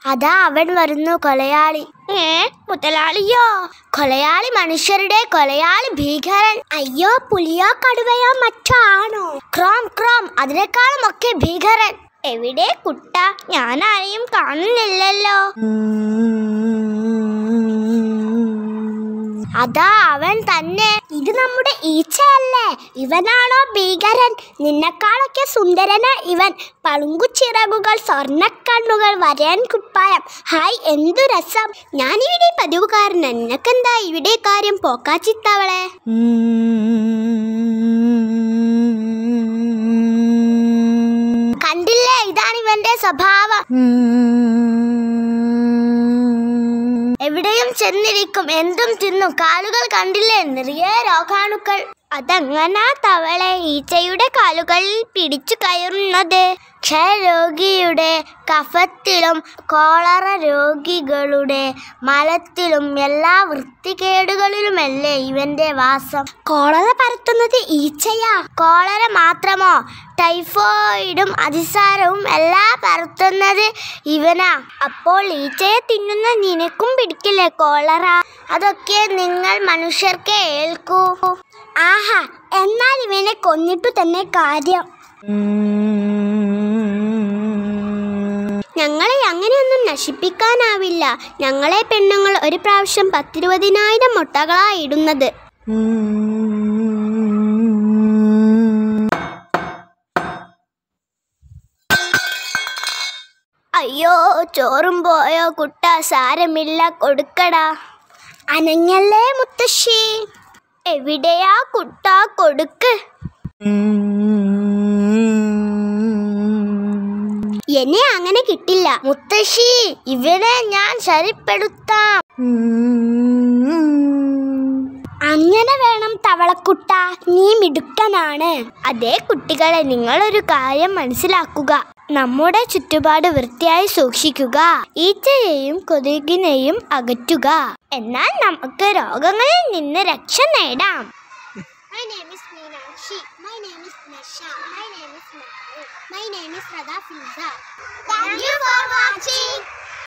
അതാ അവൻ വരുന്നു കൊലയാളി ഏ മുതലാളിയോ കൊലയാളി മനുഷ്യരുടെ കൊലയാളി ഭീകരൻ അയ്യോ പുലിയോ കടുവയോ മറ്റോ ആണോ ക്രോം ക്രോം അതിനേക്കാളും ഒക്കെ ഭീകരൻ എവിടെ കുട്ട ഞാൻ ആരെയും കാണുന്നില്ലല്ലോ അതാ അവൻ തന്നെ ഇത് നമ്മുടെ ഈച്ചയല്ലേ ഇവനാണോ ഭീകരൻ നിന്നെക്കാളൊക്കെ സുന്ദരന ഇവൻ പളുങ്കുച്ചിറകുകൾ സ്വർണ്ണക്കണ്ണുകൾ വരയൻ കുപ്പായം ഹായ് എന്തു രസം ഞാനിവിടെ പതിവുകാരൻ നിനക്കെന്താ ഇവിടെ കാര്യം പോക്കാച്ചിത്തവളെ കണ്ടില്ലേ ഇതാണ് ഇവന്റെ സ്വഭാവം എവിടെയും ചെന്നിരിക്കും എന്തും തിന്നും കാലുകൾ കണ്ടില്ലേ നിറയെ രോഗാണുക്കൾ അതെങ്ങനാ തവളെ ഈച്ചയുടെ കാലുകളിൽ പിടിച്ചു കയറുന്നത് ക്ഷയരോഗിയുടെ കഫത്തിലും കോളറ രോഗികളുടെ മലത്തിലും എല്ലാ വൃത്തികേടുകളിലുമല്ലേ ഇവന്റെ വാസം കോളറ പരത്തുന്നത് ഈച്ചയാ കോളറ മാത്രമോ ടൈഫോയിഡും അതിസാരവും എല്ലാം പരത്തുന്നത് ഇവനാ അപ്പോൾ ഈച്ചയെ തിന്നുന്ന നിനക്കും പിടിക്കില്ലേ കോളറ അതൊക്കെ നിങ്ങൾ മനുഷ്യർക്ക് ഏൽക്കൂ ആഹാ എന്നാൽ ഇവനെ കൊന്നിട്ടു തന്നെ കാര്യം ഞങ്ങളെ അങ്ങനെയൊന്നും നശിപ്പിക്കാനാവില്ല ഞങ്ങളെ പെണ്ണുങ്ങൾ ഒരു പ്രാവശ്യം പത്തിരുപതിനായിരം മുട്ടകളായി ഇടുന്നത് അയ്യോ ചോറും പോയോ കുട്ട സാരമില്ല കൊടുക്കടാ അനങ്ങല്ലേ മുത്തശ്ശി എവിടെയാ കുട്ട കൊടുക്ക് എന്നെ അങ്ങനെ കിട്ടില്ല മുത്തശ്ശി ഇവനെ ഞാൻ ശരിപ്പെടുത്താം അങ്ങനെ വേണം തവളക്കുട്ട നീ മിടുക്കനാണ് അതേ കുട്ടികളെ നിങ്ങളൊരു കാര്യം മനസ്സിലാക്കുക നമ്മുടെ ചുറ്റുപാട് വൃത്തിയായി സൂക്ഷിക്കുക ഈച്ചയെയും കൊതുകിനെയും അകറ്റുക എന്നാൽ നമുക്ക് രോഗങ്ങളിൽ നിന്ന് രക്ഷ നേടാം My name is Meenakshi. My name is Nasha. My name is Manu. My name is Radha Filza. Thank you for watching.